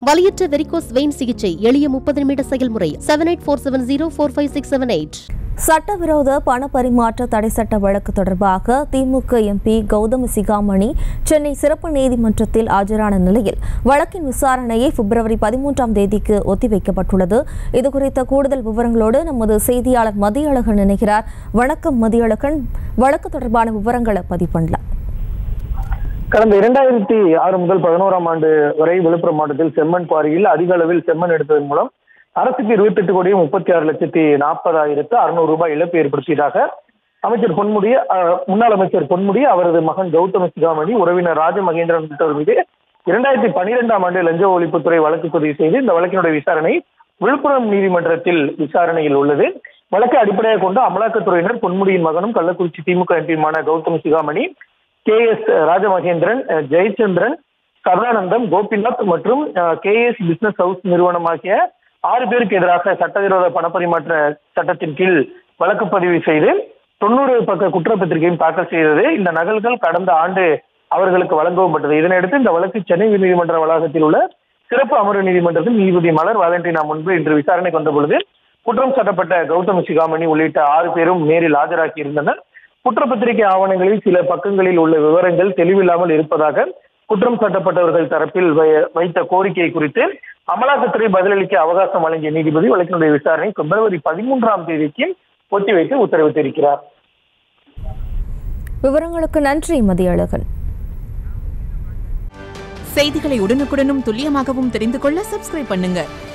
வலியற்ற varicose vein சிகிச்சை எளிய முப்பது நிமிட செயல்முறை seven eight four seven zero four five six seven eight சட்டவிரோத பண பரிமாற்ற தடை சட்ட வழக்கு தொடர்பாக திமுக எம்பி கௌதம சிகாமணி சென்னை சிறப்பு நீதிமன்றத்தில் ஆஜரான நிலையில் வழக்கின் விசாரணையை பிப்ரவரி பதிமூன்றாம் தேதிக்கு ஒத்திவைக்கப்பட்டுள்ளது இதுகுறித்த கூடுதல் விவரங்களோடு நமது செய்தியாளர் மதியழகன் இணைகிறார் வணக்கம் மதியழகன் வழக்கு தொடர்பான விவரங்களை பதிவு பண்ணலாம் கடந்த இரண்டாயிரத்தி ஆறு முதல் பதினோராம் ஆண்டு வரை விழுப்புரம் மாவட்டத்தில் செம்மண் குவாரியில் அதிக அளவில் செம்மண் எடுத்ததன் மூலம் அரசுக்கு இருபத்தி எட்டு கோடி முப்பத்தி ஆறு லட்சத்தி நாற்பதாயிரத்து அறுநூறு ரூபாய் இழப்பு ஏற்படுத்தியதாக அமைச்சர் பொன்முடி அஹ், முன்னாள் அமைச்சர் பொன்முடி அவரது மகன் கௌதம சிகாமணி உறவினர் ராஜமகேந்திரன் உள்ளிட்டோர் மீது இரண்டாயிரத்தி பனிரெண்டாம் ஆண்டு லஞ்ச ஒழிப்புத்துறை வழக்கு பதிவு செய்து இந்த வழக்கினுடைய விசாரணை விழுப்புரம் நீதிமன்றத்தில் விசாரணையில் உள்ளது வழக்கை அடிப்படையாக கொண்டு அமலாக்கத்துறையினர் பொன்முடியின் மகனும் கள்ளக்குறிச்சி திமுக எம்பியுமான கௌதம் சிகாமணி கே எஸ் ராஜமகேந்திரன் அஹ், ஜெயச்சந்திரன் சதானந்தம் கோபிநாத் மற்றும் கே எஸ் பிசினஸ் ஹவுஸ் நிறுவனம் ஆகிய ஆறு பேருக்கு எதிராக சட்டவிரோத பணப்பரிமாற்ற சட்டத்தின் கீழ் வழக்கு பதிவு செய்து தொண்ணூறு பக்க குற்றப்பத்திரிகையும் தாக்கல் செய்தது இந்த நகல்கள் கடந்த ஆண்டு அவர்களுக்கு வழங்கப்பட்டது இதனையடுத்து இந்த வழக்கு சென்னை நீதிமன்ற வளாகத்தில் உள்ள சிறப்பு அமர்வு நீதிமன்றத்தில் நீதிபதி மலர் வாலண்டினா முன்பு இன்று விசாரணை கொண்ட பொழுது குற்றம் சாட்டப்பட்ட கௌதம சிகாமணி உள்ளிட்ட ஆறு பேரும் நேரில் ஆஜராகி இருந்தனர் குற்றப்பத்திரிகை ஆவணங்களில் சில பக்கங்களில் உள்ள விவரங்கள் தெளிவில்லாமல் இருப்பதாக குற்றம் சாட்டப்பட்டவர்கள் தரப்பில் வை- வைத்த கோரிக்கை குறித்து அமலாக்கத்துறை பதிலளிக்க அவகாசம் வழங்கிய நீதிபதி வழக்கினுடைய விசாரணை பிப்ரவரி பதிமூன்றாம் தேதிக்கு ஒத்திவைத்து உத்தரவிட்டிருக்கிறார் விவரங்களுக்கு நன்றி மதியழகன் செய்திகளை உடனுக்குடனும் துல்லியமாகவும் தெரிந்து கொள்ள சப்ஸ்கிரைப் பண்ணுங்க